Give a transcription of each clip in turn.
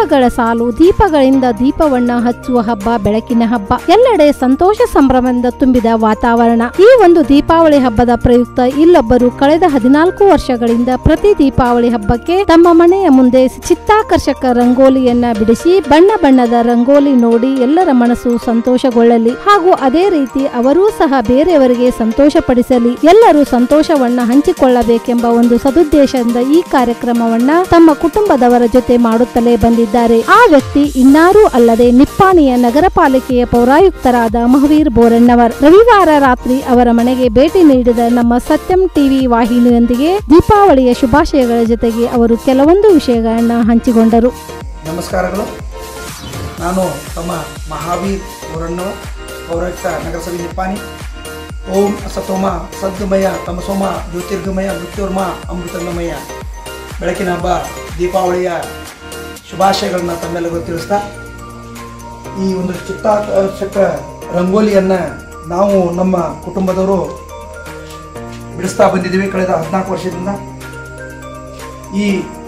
ದೀಪಗಳ ಸಾಲು ದೀಪಗಳಿಂದ ದೀಪವನ್ನ ಹಚ್ಚುವ ಹಬ್ಬ ಬೆಳಕಿನ ಹಬ್ಬ ಎಲ್ಲೆಡೆ ಸಂತೋಷ ಸಂಭ್ರಮದಿಂದ ತುಂಬಿದ ವಾತಾವರಣ ಈ ಒಂದು ದೀಪಾವಳಿ ಹಬ್ಬದ ಪ್ರಯುಕ್ತ ಇಲ್ಲೊಬ್ಬರು ಕಳೆದ ಹದಿನಾಲ್ಕು ವರ್ಷಗಳಿಂದ ಪ್ರತಿ ದೀಪಾವಳಿ ಹಬ್ಬಕ್ಕೆ ತಮ್ಮ ಮನೆಯ ಮುಂದೆ ಚಿತ್ತಾಕರ್ಷಕ ರಂಗೋಲಿಯನ್ನ ಬಿಡಿಸಿ ಬಣ್ಣ ಬಣ್ಣದ ರಂಗೋಲಿ ನೋಡಿ ಎಲ್ಲರ ಮನಸ್ಸು ಸಂತೋಷಗೊಳ್ಳಲಿ ಹಾಗೂ ಅದೇ ರೀತಿ ಅವರೂ ಸಹ ಬೇರೆಯವರಿಗೆ ಸಂತೋಷಪಡಿಸಲಿ ಎಲ್ಲರೂ ಸಂತೋಷವನ್ನ ಹಂಚಿಕೊಳ್ಳಬೇಕೆಂಬ ಒಂದು ಸದುದ್ದೇಶದಿಂದ ಈ ಕಾರ್ಯಕ್ರಮವನ್ನ ತಮ್ಮ ಕುಟುಂಬದವರ ಜೊತೆ ಮಾಡುತ್ತಲೇ ಬಂದಿದ್ದಾರೆ ಆ ವ್ಯಕ್ತಿ ಇನ್ನಾರೂ ಅಲ್ಲದೆ ನಿಪ್ಪಾಣಿಯ ನಗರ ಪಾಲಿಕೆಯ ಪೌರಾಯುಕ್ತರಾದ ಮಹವೀರ್ ಬೋರಣ್ಣವರ್ ರವಿವಾರ ರಾತ್ರಿ ಅವರ ಮನೆಗೆ ಭೇಟಿ ನೀಡಿದ ನಮ್ಮ ಸತ್ಯಂ ಟಿವಿ ವಾಹಿನಿಯೊಂದಿಗೆ ದೀಪಾವಳಿಯ ಶುಭಾಶಯಗಳ ಜೊತೆಗೆ ಅವರು ಕೆಲವೊಂದು ವಿಷಯಗಳನ್ನ ಹಂಚಿಕೊಂಡರು ನಮಸ್ಕಾರಗಳು ನಾನು ತಮ್ಮ ಮಹಾವೀರ್ ಊರಣ್ಣವ ಪೌರಾಯುಕ್ತ ನಗರಸಭೆ ನಿಪ್ಪಾಣಿ ಓಂ ಅಸತೋಮ ಸದ್ಗಮಯ ತಮಸೋಮ ಜ್ಯೋತಿರ್ಗಮಯ ಮೃತ್ಯುರ್ಮ ಅಮೃತಂಗಮಯ ಬೆಳಕಿನ ಹಬ್ಬ ದೀಪಾವಳಿಯ ಶುಭಾಶಯಗಳನ್ನ ತಮ್ಮೆಲ್ಲರಿಗೂ ತಿಳಿಸ್ತಾ ಈ ಒಂದು ಚಿತ್ತಾಕರ್ಷಕ ರಂಗೋಲಿಯನ್ನು ನಾವು ನಮ್ಮ ಕುಟುಂಬದವರು ಬಿಡಿಸ್ತಾ ಬಂದಿದ್ದೀವಿ ಕಳೆದ ಹದಿನಾಲ್ಕು ವರ್ಷದಿಂದ ಈ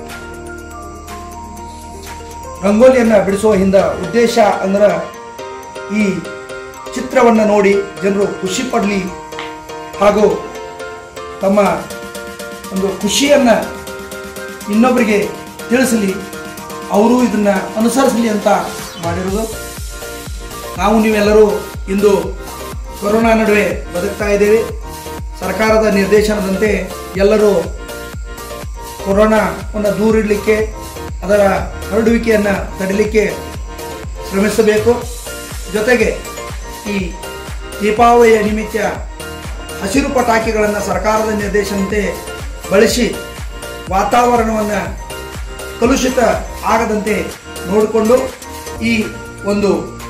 ರಂಗೋಲಿಯನ್ನು ಬಿಡಿಸುವ ಹಿಂದ ಉದ್ದೇಶ ಅಂದ್ರೆ ಈ ಚಿತ್ರವನ್ನು ನೋಡಿ ಜನರು ಖುಷಿ ಪಡಲಿ ಹಾಗೂ ತಮ್ಮ ಒಂದು ಖುಷಿಯನ್ನು ಇನ್ನೊಬ್ಬರಿಗೆ ತಿಳಿಸಲಿ ಅವರು ಇದನ್ನು ಅನುಸರಿಸಲಿ ಅಂತ ಮಾಡಿರೋದು ನಾವು ನೀವೆಲ್ಲರೂ ಇಂದು ಕೊರೋನಾ ನಡುವೆ ಬದುಕ್ತಾ ಇದ್ದೇವೆ ಸರ್ಕಾರದ ನಿರ್ದೇಶನದಂತೆ ಎಲ್ಲರೂ ಕೊರೋನಾವನ್ನು ದೂರಿಡಲಿಕ್ಕೆ ಅದರ ಹರಡುವಿಕೆಯನ್ನು ತಡೆಯಲಿಕ್ಕೆ ಶ್ರಮಿಸಬೇಕು ಜೊತೆಗೆ ಈ ದೀಪಾವಳಿಯ ನಿಮಿತ್ತ ಹಸಿರು ಪಟಾಕಿಗಳನ್ನು ಸರ್ಕಾರದ ನಿರ್ದೇಶನಂತೆ ಬಳಸಿ ವಾತಾವರಣವನ್ನು ಕಲುಷಿತ ಆಗದಂತೆ ನೋಡಿಕೊಂಡು ಈ ಒಂದು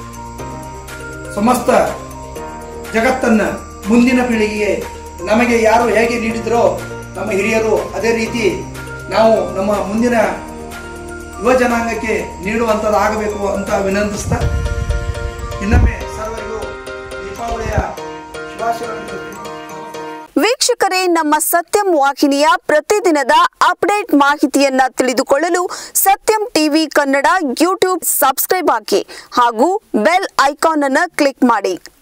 ಸಮಸ್ತ ಜಗತ್ತನ್ನು ಮುಂದಿನ ಪೀಳಿಗೆಗೆ ನಮಗೆ ಯಾರು ಹೇಗೆ ನೀಡಿದ್ರೋ ನಮ್ಮ ಹಿರಿಯರು ಅದೇ ರೀತಿ ನಾವು ನಮ್ಮ ಮುಂದಿನ ಯುವ ಜನಾಂಗಕ್ಕೆ ನೀಡುವಂಥದ್ದಾಗಬೇಕು ಅಂತ ವಿನಂತಿಸ್ತಾ ಇನ್ನೊಮ್ಮೆ ಸರ್ವರಿಗೂ ದೀಪಾವಳಿಯ ಶುಭಾಶಯಗಳನ್ನು ತಿಳಿಸ್ತೀನಿ. ವೀಕ್ಷಕರೇ ನಮ್ಮ ಸತ್ಯಂ ವಾಹಿನಿಯ ಪ್ರತಿದಿನದ ಅಪ್ಡೇಟ್ ಮಾಹಿತಿಯನ್ನ ತಿಳಿದುಕೊಳ್ಳಲು Satyam TV Kannada YouTube subscribe ಹಾಕಿ ಹಾಗೂ ಬೆಲ್ ಐಕಾನ್ ಅನ್ನು ಕ್ಲಿಕ್ ಮಾಡಿ